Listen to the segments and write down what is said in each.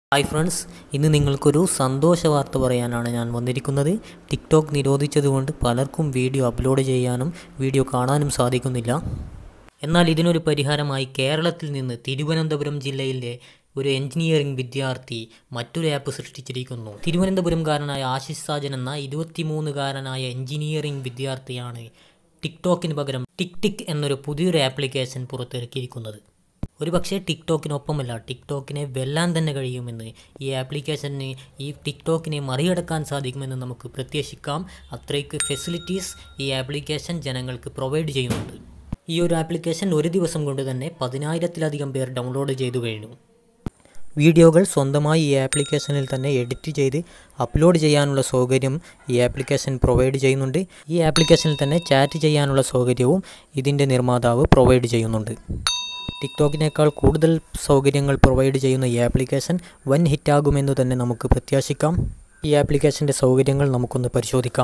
hi friends ഇന്ന് നിങ്ങൾക്കൊരു സന്തോഷ വാർത്ത പറയാനാണ് ഞാൻ വന്നിരിക്കുന്നത് ടിക്ടോക്ക് നിരോധിച്ചതുകൊണ്ട് പലർക്കും വീഡിയോ അപ്ലോഡ് ചെയ്യാനും വീഡിയോ കാണാനും സാധിക്കുന്നില്ല എന്നാൽ ഇതിനൊരു പരിഹാരമായി കേരളത്തിൽ നിന്ന് തിരുവനന്തപുരം ജില്ലയിലെ ഒരു എഞ്ചിനീയറിംഗ് വിദ്യാർത്ഥി മറ്റൊരു ആപ്പ് സൃഷ്ടിച്ചിരിക്കുന്നു തിരുവനന്തപുരംകാരനായ ആശിഷ് സാജൻ എന്ന ഇരുപത്തിമൂന്നുകാരനായ എഞ്ചിനീയറിംഗ് വിദ്യാർത്ഥിയാണ് ടിക്ടോക്കിന് പകരം ടിക് ടിക് എന്നൊരു പുതിയൊരു ആപ്ലിക്കേഷൻ പുറത്തിറക്കിയിരിക്കുന്നത് ഒരുപക്ഷെ ടിക്ടോക്കിനൊപ്പമല്ല ടിക്ടോക്കിനെ വെല്ലാൻ തന്നെ കഴിയുമെന്ന് ഈ ആപ്ലിക്കേഷന് ഈ ടിക്ടോക്കിനെ മറികടക്കാൻ സാധിക്കുമെന്ന് നമുക്ക് പ്രത്യാശിക്കാം അത്രയ്ക്ക് ഫെസിലിറ്റീസ് ഈ ആപ്ലിക്കേഷൻ ജനങ്ങൾക്ക് പ്രൊവൈഡ് ചെയ്യുന്നുണ്ട് ഈ ഒരു ആപ്ലിക്കേഷൻ ഒരു ദിവസം കൊണ്ട് തന്നെ പതിനായിരത്തിലധികം പേർ ഡൗൺലോഡ് ചെയ്തു കഴിഞ്ഞു വീഡിയോകൾ സ്വന്തമായി ഈ ആപ്ലിക്കേഷനിൽ തന്നെ എഡിറ്റ് ചെയ്ത് അപ്ലോഡ് ചെയ്യാനുള്ള സൗകര്യം ഈ ആപ്ലിക്കേഷൻ പ്രൊവൈഡ് ചെയ്യുന്നുണ്ട് ഈ ആപ്ലിക്കേഷനിൽ തന്നെ ചാറ്റ് ചെയ്യാനുള്ള സൗകര്യവും ഇതിൻ്റെ നിർമ്മാതാവ് പ്രൊവൈഡ് ചെയ്യുന്നുണ്ട് ടിക്ടോക്കിനേക്കാൾ കൂടുതൽ സൗകര്യങ്ങൾ പ്രൊവൈഡ് ചെയ്യുന്ന ഈ ആപ്ലിക്കേഷൻ വൻ ഹിറ്റാകുമെന്ന് തന്നെ നമുക്ക് പ്രത്യാശിക്കാം ഈ ആപ്ലിക്കേഷൻ്റെ സൗകര്യങ്ങൾ നമുക്കൊന്ന് പരിശോധിക്കാം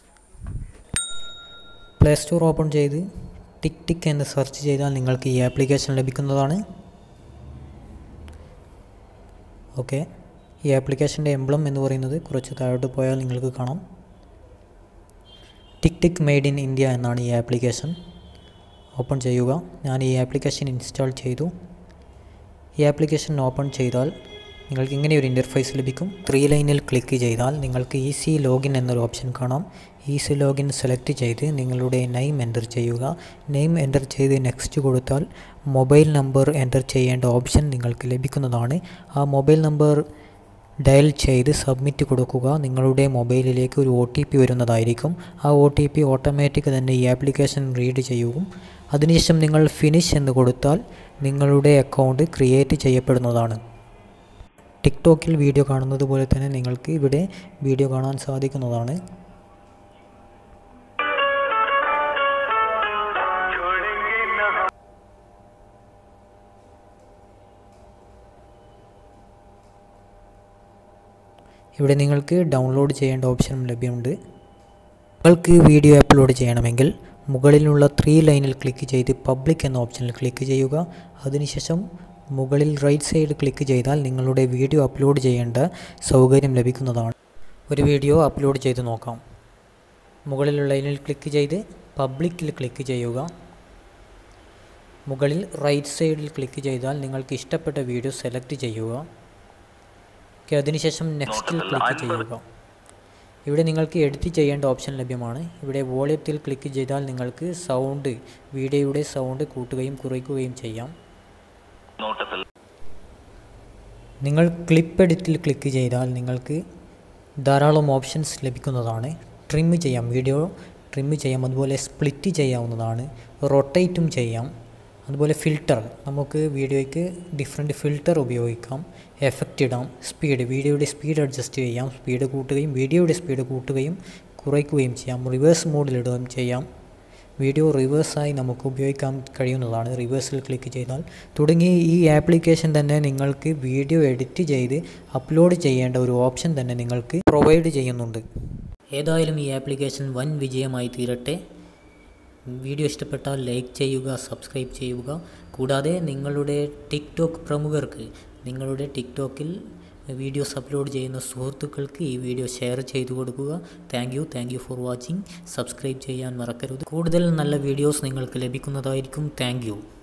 പ്ലേ സ്റ്റോർ ഓപ്പൺ ചെയ്ത് ടിക് ടിക് എന്ന് സെർച്ച് ചെയ്താൽ നിങ്ങൾക്ക് ഈ ആപ്ലിക്കേഷൻ ലഭിക്കുന്നതാണ് ഓക്കെ ഈ ആപ്ലിക്കേഷൻ്റെ എംബ്ലം എന്ന് പറയുന്നത് കുറച്ച് താഴോട്ട് പോയാൽ നിങ്ങൾക്ക് കാണാം tik tik made in India എന്നാണ് ഈ ആപ്ലിക്കേഷൻ ഓപ്പൺ ചെയ്യുക ഞാൻ ഈ ആപ്ലിക്കേഷൻ ഇൻസ്റ്റാൾ ചെയ്തു ഈ ആപ്ലിക്കേഷൻ ഓപ്പൺ ചെയ്താൽ നിങ്ങൾക്ക് ഇങ്ങനെ ഒരു ഇൻ്റർഫേസ് ലഭിക്കും ത്രീ ലൈനിൽ ക്ലിക്ക് ചെയ്താൽ നിങ്ങൾക്ക് ഈസി ലോഗിൻ എന്നൊരു ഓപ്ഷൻ കാണാം ഈസി ലോഗിൻ സെലക്ട് ചെയ്ത് നിങ്ങളുടെ നെയിം എൻ്റർ ചെയ്യുക നെയിം എൻ്റർ ചെയ്ത് നെക്സ്റ്റ് കൊടുത്താൽ മൊബൈൽ നമ്പർ എൻ്റർ ചെയ്യേണ്ട ഓപ്ഷൻ നിങ്ങൾക്ക് ലഭിക്കുന്നതാണ് ആ മൊബൈൽ നമ്പർ ഡയൽ ചെയ്ത് സബ്മിറ്റ് കൊടുക്കുക നിങ്ങളുടെ മൊബൈലിലേക്ക് ഒരു ഒ ടി പി വരുന്നതായിരിക്കും ആ ഒ ടി പി ഓട്ടോമാറ്റിക് തന്നെ ഈ ആപ്ലിക്കേഷൻ റീഡ് ചെയ്യും അതിനുശേഷം നിങ്ങൾ ഫിനിഷ് എന്ന് കൊടുത്താൽ നിങ്ങളുടെ അക്കൗണ്ട് ക്രിയേറ്റ് ചെയ്യപ്പെടുന്നതാണ് ടിക്ടോക്കിൽ വീഡിയോ കാണുന്നത് പോലെ തന്നെ നിങ്ങൾക്ക് ഇവിടെ വീഡിയോ കാണാൻ സാധിക്കുന്നതാണ് ഇവിടെ നിങ്ങൾക്ക് ഡൗൺലോഡ് ചെയ്യേണ്ട ഓപ്ഷനും ലഭ്യമുണ്ട് നിങ്ങൾക്ക് വീഡിയോ അപ്ലോഡ് ചെയ്യണമെങ്കിൽ മുകളിലുള്ള ത്രീ ലൈനിൽ ക്ലിക്ക് ചെയ്ത് പബ്ലിക് എന്ന ഓപ്ഷനിൽ ക്ലിക്ക് ചെയ്യുക അതിനുശേഷം മുകളിൽ റൈറ്റ് സൈഡ് ക്ലിക്ക് ചെയ്താൽ നിങ്ങളുടെ വീഡിയോ അപ്ലോഡ് ചെയ്യേണ്ട സൗകര്യം ലഭിക്കുന്നതാണ് ഒരു വീഡിയോ അപ്ലോഡ് ചെയ്ത് നോക്കാം മുകളിലുള്ള ലൈനിൽ ക്ലിക്ക് ചെയ്ത് പബ്ലിക്കിൽ ക്ലിക്ക് ചെയ്യുക മുകളിൽ റൈറ്റ് സൈഡിൽ ക്ലിക്ക് ചെയ്താൽ നിങ്ങൾക്ക് ഇഷ്ടപ്പെട്ട വീഡിയോ സെലക്ട് ചെയ്യുക ഓക്കെ അതിനുശേഷം നെക്സ്റ്റിൽ ക്ലിക്ക് ചെയ്യുക ഇവിടെ നിങ്ങൾക്ക് എഡിറ്റ് ചെയ്യേണ്ട ഓപ്ഷൻ ലഭ്യമാണ് ഇവിടെ വോളിയത്തിൽ ക്ലിക്ക് ചെയ്താൽ നിങ്ങൾക്ക് സൗണ്ട് വീഡിയോയുടെ സൗണ്ട് കൂട്ടുകയും കുറയ്ക്കുകയും ചെയ്യാം നിങ്ങൾ ക്ലിപ്പ് എഡിറ്റിൽ ക്ലിക്ക് ചെയ്താൽ നിങ്ങൾക്ക് ധാരാളം ഓപ്ഷൻസ് ലഭിക്കുന്നതാണ് ട്രിം ചെയ്യാം വീഡിയോ ട്രിം ചെയ്യാം അതുപോലെ സ്പ്ലിറ്റ് ചെയ്യാവുന്നതാണ് റൊട്ടേറ്റും ചെയ്യാം അതുപോലെ ഫിൽറ്റർ നമുക്ക് വീഡിയോയ്ക്ക് ഡിഫറെൻറ്റ് ഫിൽറ്റർ ഉപയോഗിക്കാം എഫക്റ്റ് ഇടാം സ്പീഡ് വീഡിയോയുടെ സ്പീഡ് അഡ്ജസ്റ്റ് ചെയ്യാം സ്പീഡ് കൂട്ടുകയും വീഡിയോയുടെ സ്പീഡ് കൂട്ടുകയും കുറയ്ക്കുകയും ചെയ്യാം റിവേഴ്സ് മോഡിലിടുകയും ചെയ്യാം വീഡിയോ റിവേഴ്സായി നമുക്ക് ഉപയോഗിക്കാൻ കഴിയുന്നതാണ് റിവേഴ്സിൽ ക്ലിക്ക് ചെയ്താൽ തുടങ്ങി ഈ ആപ്ലിക്കേഷൻ തന്നെ നിങ്ങൾക്ക് വീഡിയോ എഡിറ്റ് ചെയ്ത് അപ്ലോഡ് ചെയ്യേണ്ട ഒരു ഓപ്ഷൻ തന്നെ നിങ്ങൾക്ക് പ്രൊവൈഡ് ചെയ്യുന്നുണ്ട് ഏതായാലും ഈ ആപ്ലിക്കേഷൻ വൻ വിജയമായി തീരട്ടെ വീഡിയോ ഇഷ്ടപ്പെട്ടാൽ ലൈക്ക് ചെയ്യുക സബ്സ്ക്രൈബ് ചെയ്യുക കൂടാതെ നിങ്ങളുടെ ടിക്ടോക്ക് പ്രമുഖർക്ക് നിങ്ങളുടെ ടിക്ടോക്കിൽ വീഡിയോസ് അപ്ലോഡ് ചെയ്യുന്ന സുഹൃത്തുക്കൾക്ക് ഈ വീഡിയോ ഷെയർ ചെയ്തു കൊടുക്കുക thank you thank you for watching subscribe ചെയ്യാൻ മറക്കരുത് കൂടുതൽ നല്ല വീഡിയോസ് നിങ്ങൾക്ക് ലഭിക്കുന്നതായിരിക്കും താങ്ക് യു